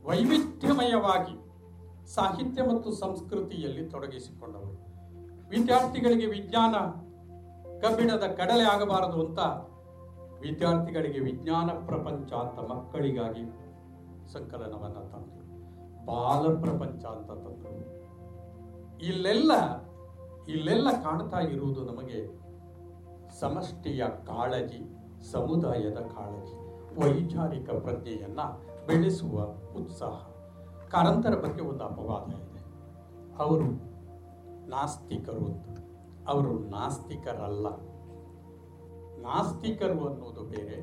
ವೈವಿಧ್ಯಮಯವಾಗಿ ಸಾಹಿತ್ಯ ಮತ್ತು ಸಂಸ್ಕೃತಿಯಲ್ಲಿ ತೊಡಗಿಸಿಕೊಂಡವರು ವಿದ್ಯಾರ್ಥಿಗಳಿಗೆ ವಿಜ್ಞಾನ ಕಬ್ಬಿಣದ ಕಡಲೆ ಆಗಬಾರದು ಅಂತ ವಿದ್ಯಾರ್ಥಿಗಳಿಗೆ ವಿಜ್ಞಾನ ಪ್ರಪಂಚ ಅಂತ ಮಕ್ಕಳಿಗಾಗಿ ಸಂಕಲನವನ್ನು ತಂದರು ಬಾಲ ಪ್ರಪಂಚ ಅಂತ ತಂದರು ಇಲ್ಲೆಲ್ಲ ಇಲ್ಲೆಲ್ಲ ಕಾಣ್ತಾ ಇರುವುದು ನಮಗೆ ಸಮಷ್ಟಿಯ ಕಾಳಜಿ ಸಮುದಾಯದ ಕಾಳಜಿ ವೈಚಾರಿಕ ಪ್ರಜ್ಞೆಯನ್ನ ಬೆಳೆಸುವ ಉತ್ಸಾಹ ಕಾರಂತರ ಬಗ್ಗೆ ಒಂದು ಅಪವಾದ ಇದೆ ಅವರು ನಾಸ್ತಿಕರು ಅಂತ ಅವರು ನಾಸ್ತಿಕರಲ್ಲ ನಾಸ್ತಿಕರು ಅನ್ನೋದು ಬೇರೆ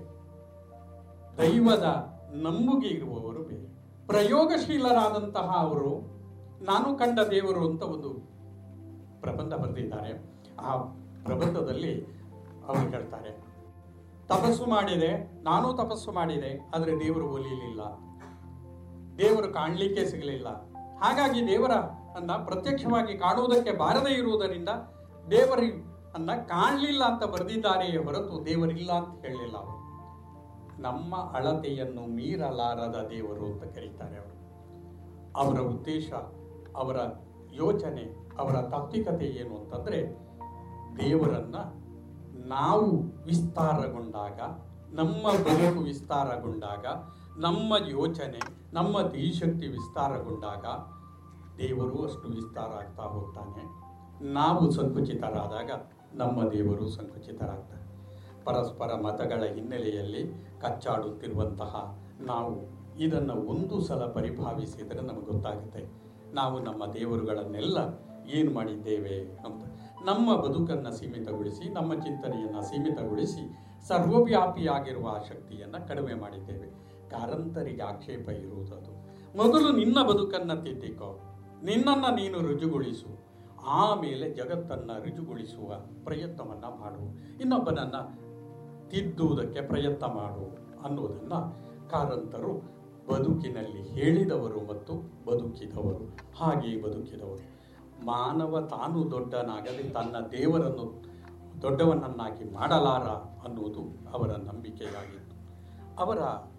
ದೈವದ ನಂಬುಗೆ ಇರುವವರು ಬೇರೆ ಪ್ರಯೋಗಶೀಲರಾದಂತಹ ಅವರು ನಾನು ಕಂಡ ದೇವರು ಅಂತ ಒಂದು ಪ್ರಬಂಧ ಬರೆದಿದ್ದಾರೆ ಆ ಪ್ರಬಂಧದಲ್ಲಿ ಅವರು ಹೇಳ್ತಾರೆ ತಪಸ್ಸು ಮಾಡಿದೆ ನಾನು ತಪಸ್ಸು ಮಾಡಿದೆ ಆದರೆ ದೇವರು ಒಲಿಯಲಿಲ್ಲ ದೇವರು ಕಾಣಲಿಕ್ಕೆ ಸಿಗಲಿಲ್ಲ ಹಾಗಾಗಿ ದೇವರ ಅನ್ನ ಪ್ರತ್ಯಕ್ಷವಾಗಿ ಕಾಣುವುದಕ್ಕೆ ಬಾರದೇ ಇರುವುದರಿಂದ ದೇವರಿ ಅನ್ನ ಕಾಣಲಿಲ್ಲ ಅಂತ ಬರೆದಿದ್ದಾರೆಯೇ ಹೊರತು ದೇವರಿಲ್ಲ ಅಂತ ಹೇಳಲಿಲ್ಲ ಅವರು ನಮ್ಮ ಅಳತೆಯನ್ನು ಮೀರಲಾರದ ದೇವರು ಅಂತ ಕರೀತಾರೆ ಅವರು ಅವರ ಉದ್ದೇಶ ಅವರ ಯೋಚನೆ ಅವರ ತಾತ್ವಿಕತೆ ಏನು ಅಂತಂದ್ರೆ ದೇವರನ್ನ ನಾವು ವಿಸ್ತಾರಗೊಂಡಾಗ ನಮ್ಮ ಬದುಕು ವಿಸ್ತಾರಗೊಂಡಾಗ ನಮ್ಮ ಯೋಚನೆ ನಮ್ಮ ದೇಶಕ್ತಿ ವಿಸ್ತಾರಗೊಂಡಾಗ ದೇವರು ಅಷ್ಟು ವಿಸ್ತಾರ ಆಗ್ತಾ ಹೋಗ್ತಾನೆ ನಾವು ಸಂಕುಚಿತರಾದಾಗ ನಮ್ಮ ದೇವರು ಸಂಕುಚಿತರಾಗ್ತಾರೆ ಪರಸ್ಪರ ಮತಗಳ ಹಿನ್ನೆಲೆಯಲ್ಲಿ ಕಚ್ಚಾಡುತ್ತಿರುವಂತಹ ನಾವು ಇದನ್ನು ಒಂದು ಸಲ ಪರಿಭಾವಿಸಿದರೆ ನಮಗೆ ಗೊತ್ತಾಗುತ್ತೆ ನಾವು ನಮ್ಮ ದೇವರುಗಳನ್ನೆಲ್ಲ ಏನು ಮಾಡಿದ್ದೇವೆ ಅಂತ ನಮ್ಮ ಬದುಕನ್ನು ಸೀಮಿತಗೊಳಿಸಿ ನಮ್ಮ ಚಿಂತನೆಯನ್ನು ಸೀಮಿತಗೊಳಿಸಿ ಸರ್ವವ್ಯಾಪಿಯಾಗಿರುವ ಆ ಶಕ್ತಿಯನ್ನು ಕಡಿಮೆ ಮಾಡಿದ್ದೇವೆ ಕಾರಂತರಿಗೆ ಆಕ್ಷೇಪ ಇರುವುದದು ಮೊದಲು ನಿನ್ನ ಬದುಕನ್ನು ತಿದ್ದಿಕೋ ನಿನ್ನನ್ನು ನೀನು ರುಜುಗೊಳಿಸು ಆಮೇಲೆ ಜಗತ್ತನ್ನು ರುಜುಗೊಳಿಸುವ ಪ್ರಯತ್ನವನ್ನು ಮಾಡು ಇನ್ನೊಬ್ಬನನ್ನು ತಿದ್ದುವುದಕ್ಕೆ ಪ್ರಯತ್ನ ಮಾಡು ಅನ್ನೋದನ್ನು ಕಾರಂತರು ಬದುಕಿನಲ್ಲಿ ಹೇಳಿದವರು ಮತ್ತು ಬದುಕಿದವರು ಹಾಗೆ ಬದುಕಿದವರು ಮಾನವ ತಾನು ದೊಡ್ಡನಾಗದೆ ತನ್ನ ದೇವರನ್ನು ದೊಡ್ಡವನನ್ನಾಗಿ ಮಾಡಲಾರ ಅನ್ನುವುದು ಅವರ ನಂಬಿಕೆಯಾಗಿತ್ತು ಅವರ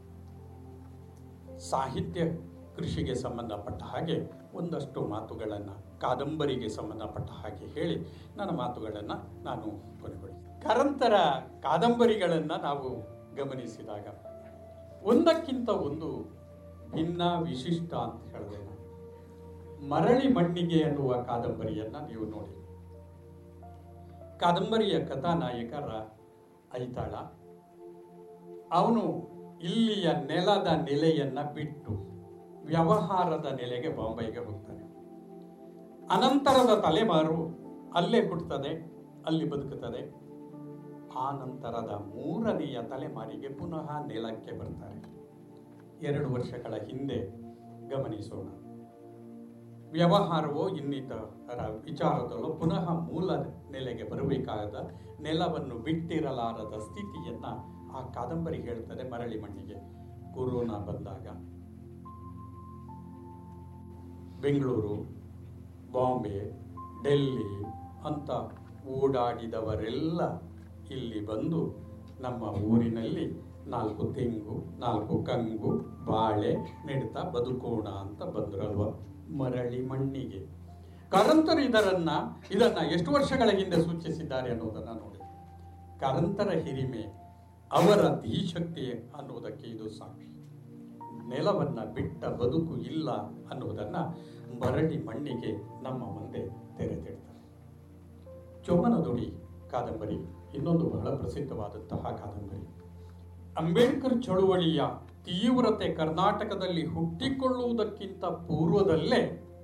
ಸಾಹಿತ್ಯ ಕೃಷಿಗೆ ಸಂಬಂಧಪಟ್ಟ ಹಾಗೆ ಒಂದಷ್ಟು ಮಾತುಗಳನ್ನು ಕಾದಂಬರಿಗೆ ಸಂಬಂಧಪಟ್ಟ ಹಾಗೆ ಹೇಳಿ ನನ್ನ ಮಾತುಗಳನ್ನು ನಾನು ಕೊನೆಗೊಳಿಸಿ ಕಾರಂತರ ಕಾದಂಬರಿಗಳನ್ನು ನಾವು ಗಮನಿಸಿದಾಗ ಒಂದಕ್ಕಿಂತ ಒಂದು ಭಿನ್ನ ವಿಶಿಷ್ಟ ಅಂತ ಹೇಳಿದೆ ನಾನು ಮರಳಿ ಮಣ್ಣಿಗೆ ಅನ್ನುವ ಕಾದಂಬರಿಯನ್ನ ನೀವು ನೋಡಿ ಕಾದಂಬರಿಯ ಕಥಾನಾಯಕರ ಐತಾಳ ಅವನು ಇಲ್ಲಿಯ ನೆಲದ ನೆಲೆಯನ್ನ ಬಿಟ್ಟು ವ್ಯವಹಾರದ ನೆಲೆಗೆ ಬಾಂಬೆಗೆ ಹೋಗ್ತಾನೆ ಅನಂತರದ ತಲೆಮಾರು ಅಲ್ಲೇ ಹುಟ್ಟುತ್ತದೆ ಅಲ್ಲಿ ಬದುಕುತ್ತದೆ ಆ ನಂತರದ ಮೂರನೆಯ ತಲೆಮಾರಿಗೆ ಪುನಃ ನೆಲಕ್ಕೆ ಬರ್ತಾರೆ ಎರಡು ವರ್ಷಗಳ ಹಿಂದೆ ಗಮನಿಸೋಣ ವ್ಯವಹಾರವೋ ಇನ್ನಿತರ ವಿಚಾರದಲ್ಲೋ ಪುನಃ ಮೂಲ ನೆಲೆಗೆ ಬರಬೇಕಾದ ನೆಲವನ್ನು ಬಿಟ್ಟಿರಲಾರದ ಸ್ಥಿತಿಯನ್ನ ಆ ಕಾದಂಬರಿ ಹೇಳ್ತದೆ ಮರಳಿ ಮಣ್ಣಿಗೆ ಕೊರೋನಾ ಬಂದಾಗ ಬೆಂಗಳೂರು ಬಾಂಬೆ ಡೆಲ್ಲಿ ಅಂತ ಓಡಾಡಿದವರೆಲ್ಲ ಇಲ್ಲಿ ಬಂದು ನಮ್ಮ ಊರಿನಲ್ಲಿ ನಾಲ್ಕು ತೆಂಗು ನಾಲ್ಕು ಕಂಗು ಬಾಳೆ ನೆಡ್ತಾ ಬದುಕೋಣ ಅಂತ ಬಂದ್ರಲ್ವ ಮರಳಿ ಮಣ್ಣಿಗೆ ಕಾರಂತರು ಇದರನ್ನ ಇದನ್ನ ಎಷ್ಟು ವರ್ಷಗಳ ಹಿಂದೆ ಸೂಚಿಸಿದ್ದಾರೆ ಅನ್ನೋದನ್ನ ನೋಡಿ ಕಾರಂತರ ಹಿರಿಮೆ ಅವರ ಧೀಶಕ್ತಿ ಅನ್ನುವುದಕ್ಕೆ ಇದು ಸಾಕ್ಷಿ ನೆಲವನ್ನ ಬಿಟ್ಟ ಬದುಕು ಇಲ್ಲ ಅನ್ನುವುದನ್ನ ಮರಳಿ ಮಣ್ಣಿಗೆ ನಮ್ಮ ಮುಂದೆ ತೆರೆದಿಡ್ತಾರೆ ಚೊಮ್ಮನದುಡಿ ಕಾದಂಬರಿ ಇನ್ನೊಂದು ಬಹಳ ಪ್ರಸಿದ್ಧವಾದಂತಹ ಕಾದಂಬರಿ ಅಂಬೇಡ್ಕರ್ ಚಳುವಳಿಯ ತೀವ್ರತೆ ಕರ್ನಾಟಕದಲ್ಲಿ ಹುಟ್ಟಿಕೊಳ್ಳುವುದಕ್ಕಿಂತ ಪೂರ್ವದಲ್ಲೇ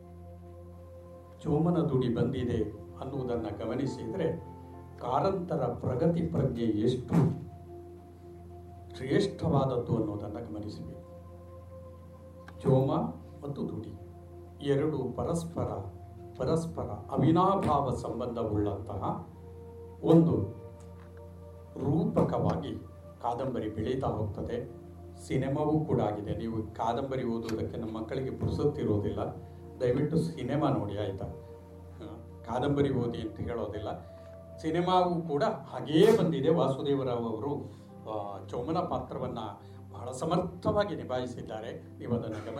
ಚೋಮನದುಡಿ ಬಂದಿದೆ ಅನ್ನುವುದನ್ನು ಗಮನಿಸಿದರೆ ಕಾರಂತರ ಪ್ರಗತಿ ಪ್ರಜ್ಞೆ ಎಷ್ಟು ಶ್ರೇಷ್ಠವಾದದ್ದು ಅನ್ನೋದನ್ನು ಗಮನಿಸಬೇಕು ಚೋಮ ಮತ್ತು ದುಡಿ ಎರಡು ಪರಸ್ಪರ ಪರಸ್ಪರ ಅವಿನಾಭಾವ ಸಂಬಂಧವುಳ್ಳಂತಹ ಒಂದು ರೂಪಕವಾಗಿ ಕಾದಂಬರಿ ಬೆಳೀತಾ ಹೋಗ್ತದೆ ಸಿನಿಮಾವೂ ಕೂಡ ಆಗಿದೆ ನೀವು ಕಾದಂಬರಿ ಓದುವುದಕ್ಕೆ ನಮ್ಮ ಮಕ್ಕಳಿಗೆ ಪುರುಸೊತ್ತಿರೋದಿಲ್ಲ ದಯವಿಟ್ಟು ಸಿನಿಮಾ ನೋಡಿ ಆಯಿತಾ ಕಾದಂಬರಿ ಓದಿ ಅಂತ ಹೇಳೋದಿಲ್ಲ ಸಿನಿಮಾವೂ ಕೂಡ ಹಾಗೇ ಬಂದಿದೆ ವಾಸುದೇವರಾವ್ ಅವರು ಆ, ಚೌಮನ ಪಾತ್ರವನ್ನು ಬಹಳ ಸಮರ್ಥವಾಗಿ ನಿಭಾಯಿಸಿದ್ದಾರೆ ನೀವು ಅದನ್ನು ಗಮನ